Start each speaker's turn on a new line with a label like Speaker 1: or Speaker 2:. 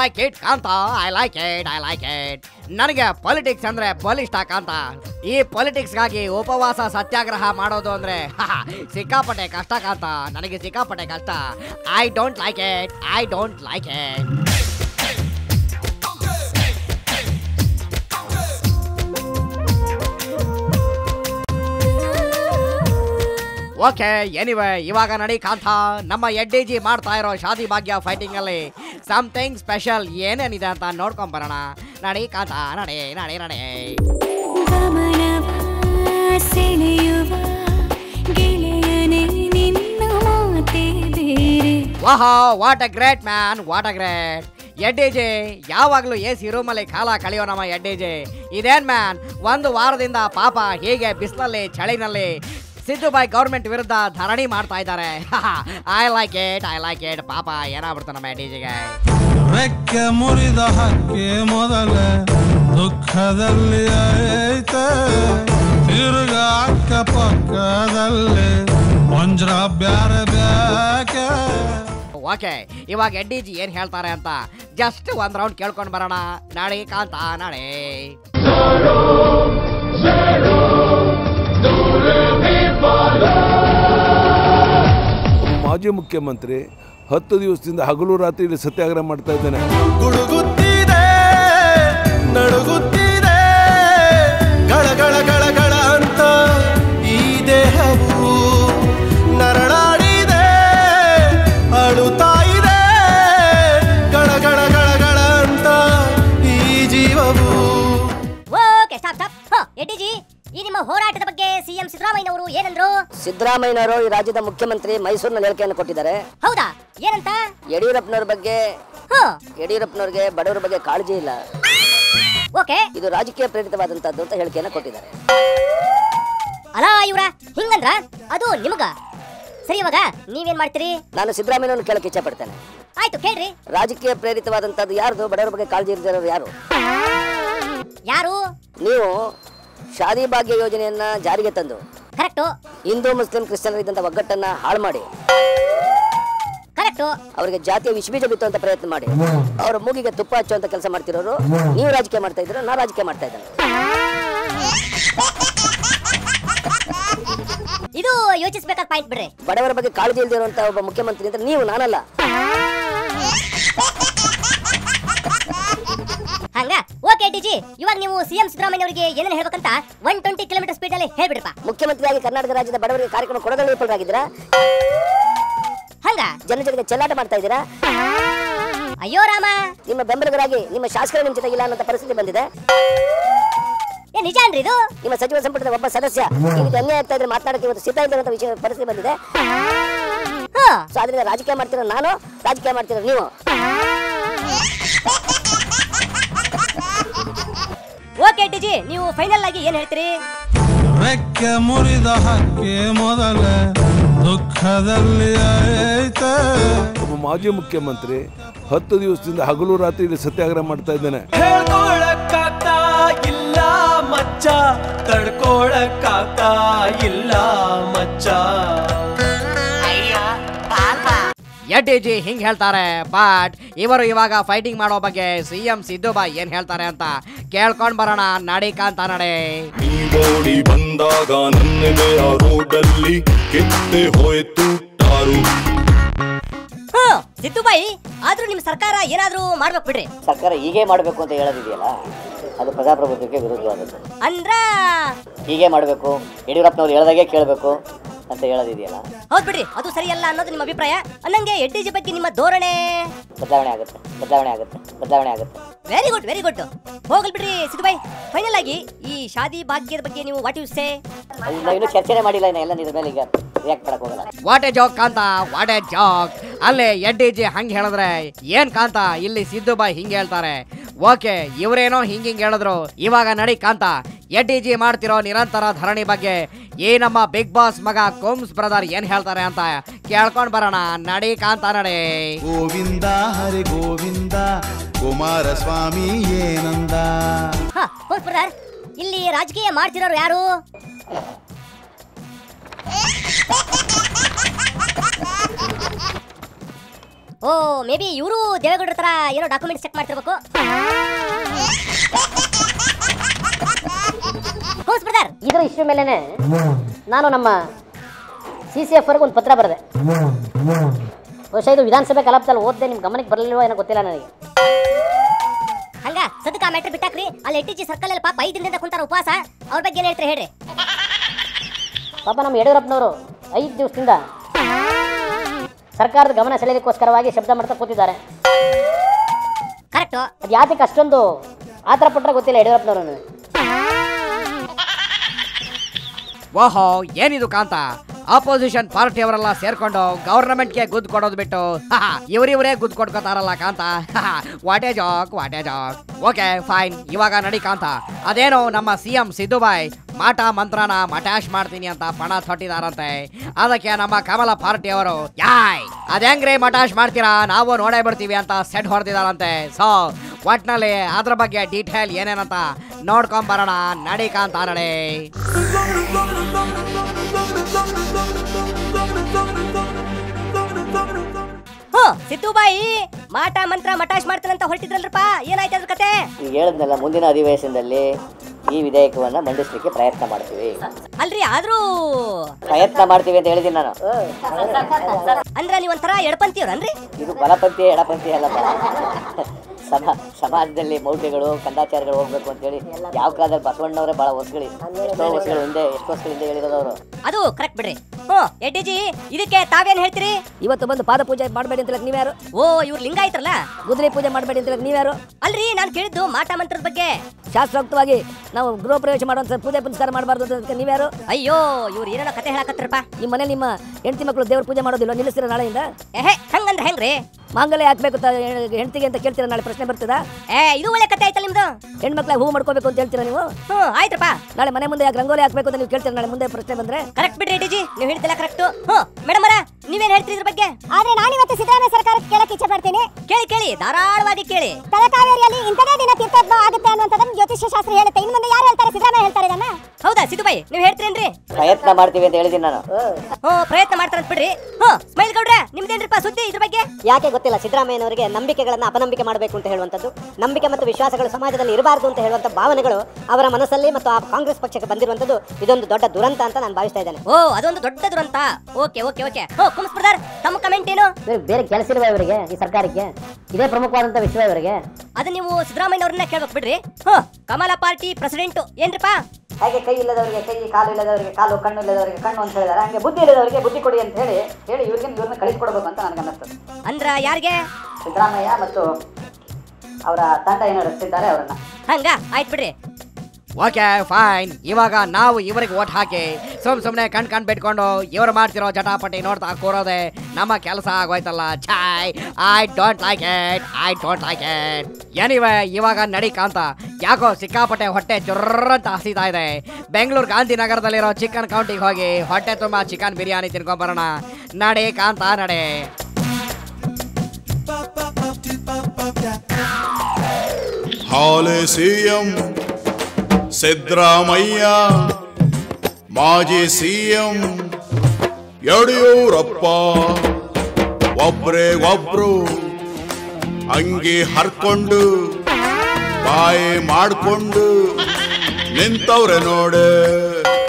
Speaker 1: like it Kantha I like it I like it ನನಗೆ politics ಅಂದ್ರೆ ಬಲಿಷ್ಠ ಕಾಂತ ಈ ಪೊಲಿಟಿಕ್ಸ್ಗಾಗಿ ಉಪವಾಸ ಸತ್ಯಾಗ್ರಹ ಮಾಡೋದು ಅಂದ್ರೆ ಸಿಕ್ಕಾಪಟ್ಟೆ ಕಷ್ಟ ಕಾಂತ ನನಗೆ ಸಿಕ್ಕಾಪಟ್ಟೆ ಕಷ್ಟ I don't like it I don't like it okay anyway ಇವಾಗ ನಡಿ ಕಾಂತ ನಮ್ಮ ಎಡ್ಡಿ ಜಿ ಮಾಡ್ತಾ ಇರೋ ಶಾದಿ ಭಾಗ್ಯ ಫೈಟಿಂಗ್ ಅಲ್ಲಿ ಸಮಥಿಂಗ್ ಸ್ಪೆಷಲ್ ಏನೇನಿದೆ ಅಂತ ನೋಡ್ಕೊಂಡ್ ಬರೋಣ ನಡಿ ಕಾಂತ ನಡಿ ನಡಿ ನಡಿ
Speaker 2: ಗಮನವ ಸೆಳೆಯುವ ಗೆಳೆಯನೇ ನಿನ್ನ ಮಾತೆ ಬೇರೆ
Speaker 1: ವಾಹ್ what a great man what a great Yeddy ji ಯಾವಾಗಲೂ ಎ ಸಿ ರೂಮಲ್ಲಿ ಕಾಲ ಕಳೆಯೋ ನಮ್ಮ ಎಡ್ಡಿ ಜಿ ಇದೇನ್ ಮ್ಯಾನ್ ಒಂದು ವಾರದಿಂದ ಪಾಪ ಹೀಗೆ ಬಿಸಿಲಲ್ಲಿ ಚಳಿನಲ್ಲಿ ಸಿದ್ದುಬಾಯ್ ಗೌರ್ಮೆಂಟ್ ವಿರುದ್ಧ ಧರಣಿ ಮಾಡ್ತಾ ಇದ್ದಾರೆ I like it I like it ಪಾಪ ಏನಾಗ್ಬಿಡ್ತು ನಮ್ಮ ಎಡ್ಡಿ ಜಿಗೆ
Speaker 3: ರೆಕ್ಕೆ ಮುರಿದ ಹಕ್ಕಿ ಮೊದಲ ದುಃಖದಲ್ಲಿ ಐತೆ ತಿರುಗ ಅಕ್ಕ ಪಕ್ಕದಲ್ಲಿ ಪಂಜ್ರ ಬ್ಯಾರೆ ಬ್ಯಾಕೆ
Speaker 1: ಓಕೆ ಇವಾಗ ಎಡ್ಡಿ ಜಿ ಏನ್ ಹೇಳ್ತಾರೆ ಅಂತ ಜಸ್ಟ್ ಒಂದ್ ರೌಂಡ್ ಕೇಳ್ಕೊಂಡ್ ಬರೋಣ ನಾಳೆ ಕಾಂತ ನಾಳೆ
Speaker 4: ಮಾಜಿ ಮುಖ್ಯಮಂತ್ರಿ ಹತ್ತು ದಿವಸದಿಂದ ಹಗಲು ರಾತ್ರಿ ಇಲ್ಲಿ ಸತ್ಯಾಗ್ರಹ ಮಾಡ್ತಾ ಇದ್ದಾನೆ
Speaker 5: ಗುಡುಗುತ್ತಿದೆ ನಡುಗುತ್ತಿದೆ ಗಳ ಗಳ ಗಳ ಗಳ ಅಂತ ಈ ದೇಹವು ನರಳಾಡಿದೆ ಅಳುತ್ತಾ ಇದೆ ಗಳ ಗಳ ಗಳ ಗಳ ಅಂತ ಈ ಜೀವವು
Speaker 6: ಓಕೆ ಸ್ಟಾಪ್ ಸ್ಟಾಪ್ ಹೋ ಎಡ್ಡಿಜಿ ಈ ನಿಮ್ಮ ಹೋರಾಟದ ಬಗ್ಗೆ ಸಿಎಂ ಸಿದ್ದರಾಮಯ್ಯನವರು ಏನಂದ್ರು
Speaker 7: ಸಿದ್ದರಾಮಯ್ಯನವರು ಈ ರಾಜ್ಯದ ಮುಖ್ಯಮಂತ್ರಿ ಮೈಸೂರಿನಲ್ಲಿ ಹೇಳಿಕೆಯನ್ನು ಕೊಟ್ಟಿದ್ದಾರೆ
Speaker 6: ಹೌದಾ ಏನಂತ
Speaker 7: ಯಡಿಯೂರಪ್ಪನವ್ರ ಬಗ್ಗೆ
Speaker 6: ಹೋ
Speaker 7: ಯಡಿಯೂರಪ್ಪನವ್ರಿಗೆ ಬಡವರ ಬಗ್ಗೆ ಕಾಳಜಿ ಇಲ್ಲ
Speaker 6: ಓಕೆ
Speaker 7: ಇದು ರಾಜಕೀಯ ಪ್ರೇರಿತವಾದಂತದ್ದು ಅಂತ ಹೇಳಿಕೆಯನ್ನು ಕೊಟ್ಟಿದ್ದಾರೆ
Speaker 6: ಅಲ್ಲ ಇವ್ರ ಹಿಂಗಂದ್ರ ಅದು ನಿಮಗ ಸರಿ ಇವಾಗ ನೀವೇನ್ ಮಾಡ್ತೀರಿ
Speaker 7: ನಾನು ಸಿದ್ದರಾಮಯ್ಯನವ್ರನ್ನ ಕೇಳಕ್ಕೆ ಇಚ್ಛೆ ಪಡ್ತೇನೆ
Speaker 6: ಆಯ್ತು ಕೇಳ್ರಿ
Speaker 7: ರಾಜಕೀಯ ಪ್ರೇರಿತವಾದಂತದ್ದು ಯಾರ್ದು ಬಡವರ ಬಗ್ಗೆ ಕಾಳಜಿ ಇರದಿರೋರು ಯಾರು
Speaker 6: ಯಾರು
Speaker 7: ನೀವು ಶಾದಿ ಭಾಗ್ಯ ಯೋಜನೆಯನ್ನ ಜಾರಿಗೆ ತಂದು
Speaker 6: ಕರೆಕ್ಟು
Speaker 7: ಹಿಂದೂ ಮುಸ್ಲಿಂ ಕ್ರಿಶ್ಚಿಯನ್ ಇದ್ದಂತ ಒಗ್ಗಟ್ಟನ್ನ ಹಾಳು ಮಾಡಿ
Speaker 6: ಕರೆಕ್ಟು
Speaker 7: ಅವರಿಗೆ ಜಾತಿಯ ವಿಷಬೀಜ ಬಿತ್ತುವಂತ ಪ್ರಯತ್ನ ಮಾಡಿ ಅವರ ಮೂಗಿಗೆ ತುಪ್ಪ ಹಚ್ಚುವಂತ ಕೆಲಸ ಮಾಡ್ತಿರೋರು ನೀವು ರಾಜಕೀಯ ಮಾಡ್ತಾ ಇದ್ದೀರಾ ನಾ ರಾಜಕೀಯ ಮಾಡ್ತಾ ಇದ್ದೇನೆ
Speaker 6: ಇದು ಯೋಚಿಸ್ಬೇಕಾದ ಪಾಯಿಂಟ್ ಬಿಡ್ರಿ
Speaker 7: ಬಡವರ ಬಗ್ಗೆ ಕಾಳಜಿ ಇಲ್ದಿರುವಂತ ಒಬ್ಬ ಮುಖ್ಯಮಂತ್ರಿ ಅಂದ್ರೆ ನೀವು ನಾನಲ್ಲ
Speaker 6: ಹಂಗ ಓಕೆ ಡಿಜಿ ಇವಾಗ ನೀವು ಸಿಎಂ ಸಿದ್ದರಾಮಯ್ಯ ಅವರಿಗೆ ಏನೇನು ಹೇಳ್ಬೇಕಂತ ಒನ್ ಟ್ವೆಂಟಿ ಕಿಲೋಮೀಟರ್ ಸ್ಪೀಡ್ ಅಲ್ಲಿ ಹೇಳ್ಬಿಡ್ರಪ್ಪ
Speaker 7: ಮುಖ್ಯಮಂತ್ರಿಯಾಗಿ ಕರ್ನಾಟಕ ರಾಜ್ಯದ ಬಡವರಿಗೆ ಕಾರ್ಯಕ್ರಮ ಕೊಡಗಲ್ಲಿ ವಿಫಲರಾಗಿದ್ದೀರಾ
Speaker 6: ಹಂಗ
Speaker 7: ಜನ ಜೊತೆಗೆ ಚೆಲ್ಲಾಟ ಮಾಡ್ತಾ ಇದ್ದೀರಾ
Speaker 6: ಅಯ್ಯೋ ರಾಮ
Speaker 7: ನಿಮ್ಮ ಬೆಂಬಲಿಗರಾಗಿ ನಿಮ್ಮ ಶಾಸಕರು ನಿಮ್ಮ ಜೊತೆಗೆ ಇಲ್ಲ ಅನ್ನೋ ಪರಿಸ್ಥಿತಿ ಬಂದಿದೆ
Speaker 6: ಏ ನಿಜ ಅನ್ರಿ ಇದು
Speaker 7: ನಿಮ್ಮ ಸಚಿವ ಸಂಪುಟದ ಒಬ್ಬ ಸದಸ್ಯ ಈ ರೀತಿ ಅನ್ಯಾಯ ಆಗ್ತಾ ಇದ್ರೆ ಮಾತನಾಡಕ್ಕೆ ಇವತ್ತು ಸಿದ್ಧ ಇಲ್ಲ ಅಂತ ವಿಷಯ ಪರಿಸ್ಥಿತಿ ಬಂದಿದೆ
Speaker 6: ಹಾ
Speaker 7: ಸೊ ಅದರಿಂದ ರಾಜಕೀಯ ಮಾಡ್ತಿರೋ ನಾನು ರಾಜಕೀಯ ಮಾಡ್ತಿರೋ ನೀವು
Speaker 6: ಓಕೆ ಡಿಜಿ ನೀವು ಫೈನಲ್ ಆಗಿ ಏನ್ ಹೇಳ್ತೀರಿ
Speaker 3: ರೆಕ್ಕೆ ಮುರಿದ ಹಕ್ಕಿ ಮೊದಲ ದುಃಖದಲ್ಲಿ ಐತೆ
Speaker 4: ಒಬ್ಬ ಮಾಜಿ ಮುಖ್ಯಮಂತ್ರಿ ಹತ್ತು ದಿವಸದಿಂದ ಹಗಲು ರಾತ್ರಿ ಇಲ್ಲಿ ಸತ್ಯಾಗ್ರಹ ಮಾಡ್ತಾ ಇದ್ದಾನೆ
Speaker 5: ಹೇಳ್ಕೊಳಕ್ಕಾಗ್ತಾ ಇಲ್ಲ ಮಚ್ಚ ತಡ್ಕೊಳಕ್ಕಾಗ್ತಾ ಇಲ್ಲ ಮಚ್ಚ
Speaker 1: ಎಡ್ಡಿ ಜಿ ಹಿಂಗ್ ಹೇಳ್ತಾರೆ ಬಟ್ ಇವರು ಇವಾಗ ಫೈಟಿಂಗ್ ಮಾಡೋ ಬಗ್ಗೆ ಸಿ ಎಂ ಸಿದ್ದುಬಾಯ್ ಏನ್ ಹೇಳ್ತಾರೆ ಅಂತ ಕೇಳ್ಕೊಂಡ್ ಬರೋಣ ನಡಿ ಕಾಂತ ನಡೆ
Speaker 8: ಗೋಡಿ ಬಂದಾಗ ನನ್ನೆದೆಯ ರೋಡಲ್ಲಿ ಕೆತ್ತೆ ಹೋಯ್ತು ಟಾರು
Speaker 6: ಹಾ ಸಿದ್ದುಬಾಯಿ ಆದ್ರೂ ನಿಮ್ ಸರ್ಕಾರ ಏನಾದ್ರೂ ಮಾಡ್ಬೇಕು ಬಿಡ್ರಿ
Speaker 7: ಸರ್ಕಾರ ಹೀಗೆ ಮಾಡಬೇಕು ಅಂತ ಹೇಳೋದಿದೆಯಲ್ಲ ಅದು ಪ್ರಜಾಪ್ರಭುತ್ವಕ್ಕೆ ವಿರುದ್ಧವಾದದ್ದು
Speaker 6: ಅಂದ್ರ
Speaker 7: ಹೀಗೆ ಮಾಡಬೇಕು ಯಡಿಯೂರಪ್ಪನವ್ರು ಹೇಳ್ದಾಗೆ ಕೇಳಬೇಕು ಅಂತ ಹೇಳೋದಿದೆಯಲ್ಲ
Speaker 6: ಹೌದ್ ಬಿಡ್ರಿ ಅದು ಸರಿಯಲ್ಲ ಅನ್ನೋದು ನಿಮ್ಮ ಅಭಿಪ್ರಾಯ ಅನ್ನಂಗೆ ಎಡ್ಡಿಜಿ ಬಗ್ಗೆ ನಿಮ್ಮ ಧೋರಣೆ
Speaker 7: ಬದಲಾವಣೆ ಆಗುತ್ತೆ ಬದಲಾವಣೆ ಆಗುತ್ತೆ ಬದಲಾವಣೆ ಆಗುತ್ತೆ
Speaker 6: ವೆರಿ ಗುಡ್ ವೆರಿ ಗುಡ್ ಹೋಗಲ್ ಬಿಡ್ರಿ ಸಿದ್ದುಬಾಯ್ ಫೈನಲ್ ಆಗಿ ಈ ಶಾದಿ ಭಾಗ್ಯದ ಬಗ್ಗೆ ನೀವು ವಾಟ್ ಯು ಸೇ
Speaker 7: ಅದು ನಾವಿನ್ನೂ ಚರ್ಚೆನೆ ಮಾಡಿಲ್ಲ ಇನ್ನು ಎಲ್ಲ ನಿದ್ರ ಮೇಲೆ ಈಗ ರಿಯಾಕ್ಟ್ ಮಾಡಕ್ ಹೋಗಲ್ಲ
Speaker 1: what a joke Kantha what a joke ಅಲ್ಲೇ ಎಡ್ಡಿ ಜಿ ಹಂಗ್ ಹೇಳಿದ್ರೆ ಏನ್ ಕಾಂತ ಇಲ್ಲಿ ಸಿದ್ದುಬಾಯ್ ಹಿಂಗ್ ಹೇಳ್ತಾರೆ ಓಕೆ ಇವರೇನೋ ಹಿಂಗ್ ಹಿಂಗ್ ಹೇಳಿದ್ರು ಇವಾಗ ನಡಿ ಕಾಂತ ಎಡ್ಡಿ ಜಿ ಮಾಡ್ತಿರೋ ನಿರಂತರ ಧರಣಿ ಬಗ್ಗೆ ಈ ನಮ್ಮ ಬಿಗ್ ಬಾಸ್ ಮಗ ಕೋಮ್ಸ್ ಬ್ರದರ್ ಏನ್ ಹೇಳ್ತಾರೆ ಅಂತ ಕೇಳ್ಕೊಂಡ್ ಬರೋಣ ನಡಿ ಕಾಂತ ನಡಿ
Speaker 5: ಗೋವಿಂದ ಹರಿ ಗೋವಿಂದ ಕುಮಾರಸ್ವಾಮಿ ಏನಂದ
Speaker 6: ಹಾ ಹೋಗ್ ಬ್ರದರ್ ಇಲ್ಲಿ ರಾಜಕೀಯ ಮಾಡ್ತಿರೋರು ಯಾರು ಓ ಮೇ ಬಿ ಇವರು ದೇವೇಗೌಡರ ತರ ಏನೋ ಡಾಕ್ಯುಮೆಂಟ್ಸ್ ಚೆಕ್ ಮಾಡ್ತಿರ್ಬೇಕು ಹೋಸ್ ಬ್ರದರ್
Speaker 7: ಇದರ ಇಶ್ಯೂ ಮೇಲೆನೆ ನಾನು ನಮ್ಮ ಸಿ ಸಿ ಎಫ್ ಒಂದು ಪತ್ರ ಬರೆದೆ ಬಹುಶಃ ಇದು ವಿಧಾನಸಭೆ ಕಲಾಪದಲ್ಲಿ ಓದ್ದೆ ನಿಮ್ಮ ಗಮನಕ್ಕೆ ಬರಲಿಲ್ವೋ ಏನೋ ಗೊತ್ತಿಲ್ಲ ನನಗೆ
Speaker 6: ಹಂಗ ಸದ್ಕ ಮ್ಯಾಟ್ರ್ ಬಿಟ್ಟಾಕ್ರಿ ಅಲ್ಲಿ ಎಟ್ಟಿ ಜಿ ಸರ್ಕಲ್ ಅಲ್ಲಿ ಪಾಪ ಐದು ದಿನದಿಂದ ಕುಂತಾರ ಉಪವಾಸ ಅವ್ರ ಬಗ್ಗೆ ಏನ್ ಹೇಳ್ತೀರಿ ಹೇಳ್ರಿ
Speaker 7: ಪಾಪ ನಮ್ಮ ಯಡಿಯೂರಪ್ಪನವರು ಐದು ದಿವಸದಿಂದ ಸರ್ಕಾರದ ಗಮನ ಸೆಳೆಯೋದಕ್ಕೋಸ್ಕರವಾಗಿ ಶಬ್ದ ಮಾಡ್ತಾ ಕೂತಿದ್ದಾರೆ
Speaker 6: ಕರೆಕ್ಟು
Speaker 7: ಅದು ಯಾತಕ್ಕೆ ಅಷ್ಟೊಂದು ಆತರ ಪಟ್ಟರೆ ಗೊತ್ತಿಲ್ಲ ಯಡಿಯೂರಪ್ಪನವರು
Speaker 1: ಓಹೋ ಏನಿದು ಕಾಂತ ಅಪೋಸಿಷನ್ ಪಾರ್ಟಿ ಅವರೆಲ್ಲ ಸೇರ್ಕೊಂಡು ಗವರ್ನಮೆಂಟ್ಗೆ ಗುದ್ದು ಕೊಡೋದು ಬಿಟ್ಟು ಇವರಿವರೇ ಗುದ್ದು ಕೊಡ್ಕೋತಾರಲ್ಲ Kantha what a joke what a joke okay fine ಇವಾಗ ನಡಿ ಕಾಂತ ಅದೇನೋ ನಮ್ಮ ಸಿ ಎಂ ಸಿದ್ದುಬಾಯ್ ಮಾಟ ಮಂತ್ರನ ಮಟ್ಯಾಶ್ ಮಾಡ್ತೀನಿ ಅಂತ ಪಣ ತೊಟ್ಟಿದಾರಂತೆ ಅದಕ್ಕೆ ನಮ್ಮ ಕಮಲ ಪಾರ್ಟಿ ಅವರು ಯಾಯ್ ಅದೇಂಗ್ರಿ ಮಟಾಶ್ ಮಾಡ್ತೀರಾ ನಾವು ನೋಡೇ ಬಿಡ್ತೀವಿ ಅಂತ ಸೆಟ್ ಹೊಡೆದಿದಾರಂತೆ ಸೊ ಒಟ್ನಲ್ಲಿ ಅದ್ರ ಬಗ್ಗೆ ಡೀಟೇಲ್ ಏನೇನಂತ ನೋಡ್ಕೊಂಬರೋಣ ನಡಿ ಕಾಂತ ನಡಿ
Speaker 6: ಹ್ಞೂ ಸಿದ್ದುಬಾಯಿ ಮಾಟ ಮಂತ್ರ ಮಟಾಶ್ ಮಾಡ್ತಾನಂತ ಹೊರಟಿದ್ರಲ್ರಪ್ಪ ಏನಾಯ್ತು ಅದ್ರ ಕತೆ
Speaker 7: ಈಗ ಹೇಳಿದ್ನಲ್ಲ ಮುಂದಿನ ಅಧಿವೇಶನದಲ್ಲಿ ಈ ವಿಧೇಯಕವನ್ನ ಮಂಡಿಸಲಿಕ್ಕೆ ಪ್ರಯತ್ನ ಮಾಡ್ತೀವಿ
Speaker 6: ಅಲ್ರಿ ಆದ್ರೂ
Speaker 7: ಪ್ರಯತ್ನ ಮಾಡ್ತೀವಿ ಅಂತ ಹೇಳಿದ್ದೀನಿ ನಾನು
Speaker 6: ಅಂದ್ರ ನೀವ್ ಒಂಥರ ಎಡಪಂತಿಯವ್ರನ್ರಿ
Speaker 7: ಇದು ಬಲಪಂಥಿ ಎಡಪಂಥಿ ಅಲ್ಲಪ್ಪ ಸಮ ಸಮಾಜದಲ್ಲಿ ಮೌಢ್ಯಗಳು ಕಂದಾಚಾರಗಳು ಹೋಗ್ಬೇಕು ಅಂತೇಳಿ ಯಾವ ಕಾಲದಲ್ಲಿ ಬಸವಣ್ಣವರೇ ಬಹಳ ವರ್ಷಗಳು ಎಷ್ಟೋ ವರ್ಷಗಳ ಹಿಂದೆ ಎಷ್ಟೋ ವರ್ಷಗಳ ಹಿಂದೆ ಹೇಳಿರೋದವರು
Speaker 6: ಅದು ಕರೆಕ್ಟ್ ಬಿಡ್ರಿ ಹ್ಞೂ ಎಡ್ಡಿಜಿ ಇದಕ್ಕೆ ತಾವೇನ್ ಹೇಳ್ತೀರಿ
Speaker 7: ಇವತ್ತು ಬಂದು ಪಾದ ಪೂಜೆ ಮಾಡಬೇಡಿ ಅಂತ ಹೇಳಕ್ ನೀವ್ಯಾರು
Speaker 6: ಓ ಇವ್ರು ಲಿಂಗ ಐತ್ರಲ್ಲ
Speaker 7: ಗುದ್ಲಿ ಪೂಜೆ ಮಾಡಬೇಡಿ ಅಂತ ಹೇಳಕ್ ನೀವ್ಯಾರು
Speaker 6: ಅಲ್ರಿ ನಾನ್ ಕೇಳಿದ್ದು ಮಾಟ ಮಂತ್ರದ ಬಗ್ಗೆ
Speaker 7: ಶಾಸ್ತ್ರೋಕ್ತವಾಗಿ ನಾವು ಗೃಹ ಪ್ರವೇಶ ಮಾಡುವಂತ ಪೂಜೆ ಪುನಸ್ಕಾರ ಮಾಡಬಾರ್ದು ಅಂತ ನೀವ್ಯಾರು
Speaker 6: ಅಯ್ಯೋ ಇವ್ರು ಏನೇನೋ ಕತೆ ಹೇಳಕತ್ರಪ್ಪ
Speaker 7: ನಿಮ್ಮ ಮನೆ ನಿಮ್ಮ ಹೆಂಡತಿ ಮಕ್ಕಳು ದೇವ್ರ ಪೂಜೆ ಮಾಡೋದಿಲ್ಲ ನಿಲ್ಲಿಸ್ತೀರ ನಾಳೆಯಿಂದ
Speaker 6: ಏಹೆ ಹಂಗಂದ್ರ ಹೆಂಗ್ರಿ
Speaker 7: ಮಾಂಗಲ್ಯ ಹಾಕ್ಬೇಕು ತ- ಹೆಂಡ್ತಿಗೆ ಅಂತ ಕೇಳ್ತೀರಾ ನಾಳೆ ಪ್ರಶ್ನೆ ಬರ್ತದಾ
Speaker 6: ಏ ಇದು ಒಳ್ಳೆ ಕತೆ ಆಯ್ತಲ್ಲ ನಿಮ್ದು
Speaker 7: ಹೆಣ್ಮಕ್ಳ ಹೂ ಮಾಡ್ಕೋಬೇಕು ಅಂತ ಹೇಳ್ತೀರಾ ನೀವು
Speaker 6: ಹ್ಞೂ ಆಯ್ತ್ರಪ್ಪ
Speaker 7: ನಾಳೆ ಮನೆ ಮುಂದೆ ಯಾಕೆ ರಂಗೋಲಿ ಹಾಕ್ಬೇಕು ಅಂತ ನೀವು ಕೇಳ್ತೀರಾ ನಾಳೆ ಮುಂದೆ ಪ್ರಶ್ನೆ ಬಂದ್ರೆ
Speaker 6: ಕರೆಕ್ಟ್ ಬಿಡ್ರಿ ಎಡ್ಡಿಜಿ ನೀವು ಹೇಳ್ತಿಲ್ಲ ಕರೆಕ್ಟ್ ಹ್ಞೂ ಮೇಡಮ್ ಅರ ನೀವೇನ್ ಹೇಳ್ತೀರಿ ಇದ್ರ ಬಗ್ಗೆ
Speaker 9: ಆದ್ರೆ ನಾನಿವತ್ತು ಸಿದ್ದರಾಮಯ್ಯ ಸರ್ಕಾರಕ್ಕೆ ಕೇಳಕ್ ಇಚ್ಛೆ ಪಡ್ತೀನಿ
Speaker 6: ಕೇಳಿ ಕೇಳಿ ಧಾರಾಳವಾಗಿ ಕೇಳಿ
Speaker 9: ತಲಕಾವೇರಿಯಲ್ಲಿ ಇಂಥದೇ ದಿನ ತೀರ್ಥೋದ್ಭವ ಆಗುತ್ತೆ ಅನ್ನುವಂಥದ್ದನ್ನು ಜ್ಯೋತಿಷ್ಯ ಶಾಸ್ತ್ರ ಹೇಳುತ್ತೆ ಇನ್ನು ಮುಂದೆ ಯಾರು ಹೇಳ್ತಾರೆ ಸಿದ್ದರಾಮಯ್ಯ ಹೇಳ್ತಾರೆ ಇದನ್ನ
Speaker 6: ಹೌದಾ ಸಿದ್ದುಬಾಯಿ ನೀವು ಹೇಳ್ತೀರೇನ್ರಿ
Speaker 7: ಪ್ರಯತ್ನ ಮಾಡ್ತೀವಿ ಅಂತ ಹೇಳಿದ್ದೀನಿ ನಾನು
Speaker 6: ಹ್ಞೂ ಪ್ರಯತ್ನ ಮಾಡ್ತಾರಂತ ಬಿಡ್ರಿ ಹ್ಞೂ ಸ್ಮೈಲ್ ಗೌಡ್ರೆ ನಿಮ್ದೇನ್ರಿಪ್ಪ ಸುದ್ದಿ ಇದ್ರ ಬಗ್ಗೆ
Speaker 7: ಯಾಕೆ ಗೊತ್ತಿಲ್ಲ ಸಿದ್ದರಾಮಯ್ಯನವರಿಗೆ ನಂಬಿಕೆಗಳನ್ನ ಅಪನಂಬಿಕೆ ಮಾಡಬೇಕು ಅಂತ ಹೇಳುವಂಥದ್ದು ನಂಬಿಕೆ ಮತ್ತು ವಿಶ್ವಾಸಗಳು ಸಮಾಜದಲ್ಲಿ ಇರಬಾರದು ಅಂತ ಹೇಳುವಂಥ ಭಾವನೆಗಳು ಅವರ ಮನಸ್ಸಲ್ಲಿ ಮತ್ತು ಆ ಕಾಂಗ್ರೆಸ್ ಪಕ್ಷಕ್ಕೆ ಬಂದಿರುವಂಥದ್ದು ಇದೊಂದು ದೊಡ್ಡ ದುರಂತ ಅಂತ ನಾನು ಭಾವಿಸ್ತಾ ಇದ್ದೇನೆ
Speaker 6: ಓ ಅದೊಂದು ದೊಡ್ಡ ದುರಂತ ಓಕೆ ಓಕೆ ಓಕೆ ಹೋ ಕುಮ್ಸ್ ಬ್ರದರ್ ತಮ್ಮ ಕಮೆಂಟ್ ಏನು
Speaker 7: ಬೇರೆ ಕೆಲಸ ಇಲ್ವಾ ಇವರಿಗೆ ಈ ಸರ್ಕಾರಕ್ಕೆ ಇದೇ ಪ್ರಮುಖವಾದಂಥ ವಿಷಯ ಇವರಿಗೆ
Speaker 6: ಅದು ನೀವು ಸಿದ್ದರಾಮಯ್ಯ ಅವ್ರನ್ನ ಕೇಳ್ಬೇಕು ಬಿಡ್ರಿ ಹ್ಞೂ ಕಮಲ ಪಾರ್ಟಿ ಪ್ರೆಸಿಡೆಂಟ್ ಏನ್ರಿಪ್ಪ
Speaker 7: ಹಾಗೆ ಕೈ ಇಲ್ಲದವರಿಗೆ ಕೈ ಕಾಲು ಇಲ್ಲದವರಿಗೆ ಕಾಲು ಕಣ್ಣು ಇಲ್ಲದವರಿಗೆ ಕಣ್ಣು ಅಂತ ಹೇಳಿದಾರೆ ಹಂಗೆ ಬುದ್ಧಿ ಇಲ್ಲದವರಿಗೆ ಬುದ್ಧಿ ಕೊಡಿ ಅಂತ ಹೇಳಿ ಹೇಳಿ ಇವ್ರಿಗೆ ಇವ್ರನ್ನ ಕಳಿಸ್ಕೊಡ್ಬೇಕು ಅಂತ ನನಗೆ ಅನ್ನಿಸ್ತದೆ
Speaker 6: ಅಂದ್ರ ಯಾರಿಗೆ
Speaker 7: ಸಿದ್ದರಾಮಯ್ಯ ಮತ್ತು ಅವರ ತಂಡ ಏನು ರಚಿಸಿದ್ದಾರೆ ಅವರನ್ನ
Speaker 6: ಹಂಗ ಆಯ್ತು ಬಿಡ್ರಿ
Speaker 1: ಓಕೆ ಫೈನ್ ಇವಾಗ ನಾವು ಇವರಿಗೆ ಓಟ್ ಹಾಕಿ ಸುಮ್ ಸುಮ್ಮನೆ ಕಣ್ ಕಣ್ ಬಿಟ್ಕೊಂಡು ಇವ್ರು ಮಾಡ್ತಿರೋ ಜಟಾಪಟಿ ನೋಡ್ತಾ ಕೂರೋದೆ ನಮ್ಮ ಕೆಲಸ ಆಗೋಯ್ತಲ್ಲ ಛಾಯ್ I don't like it I don't like it anyway ಇವಾಗ ನಡಿ ಕಾಂತ ಯಾಕೋ ಸಿಕ್ಕಾಪಟ್ಟೆ ಹೊಟ್ಟೆ ಜೊರ್ರ ಅಂತ ಹಸಿತಾ ಇದೆ ಬೆಂಗಳೂರು ಗಾಂಧಿನಗರದಲ್ಲಿರೋ ಚಿಕನ್ ಕೌಂಟಿಗೆ ಹೋಗಿ ಹೊಟ್ಟೆ ತುಂಬ ಚಿಕನ್ ಬಿರಿಯಾನಿ ತಿನ್ಕೊಂಬರೋಣ ನಡಿ ಕಾಂತ ನಡೆ
Speaker 8: ಹಾಲೆ ಸಿಎಂ ಸಿದ್ದರಾಮಯ್ಯ ಮಾಜಿ ಸಿಎಂ ಯಡಿಯೂರಪ್ಪ ಒಬ್ರೇ ಒಬ್ರು ಅಂಗಿ ಹರ್ಕೊಂಡು ಬಾಯಿ ಮಾಡ್ಕೊಂಡು ನಿಂತವ್ರೆ ನೋಡೆ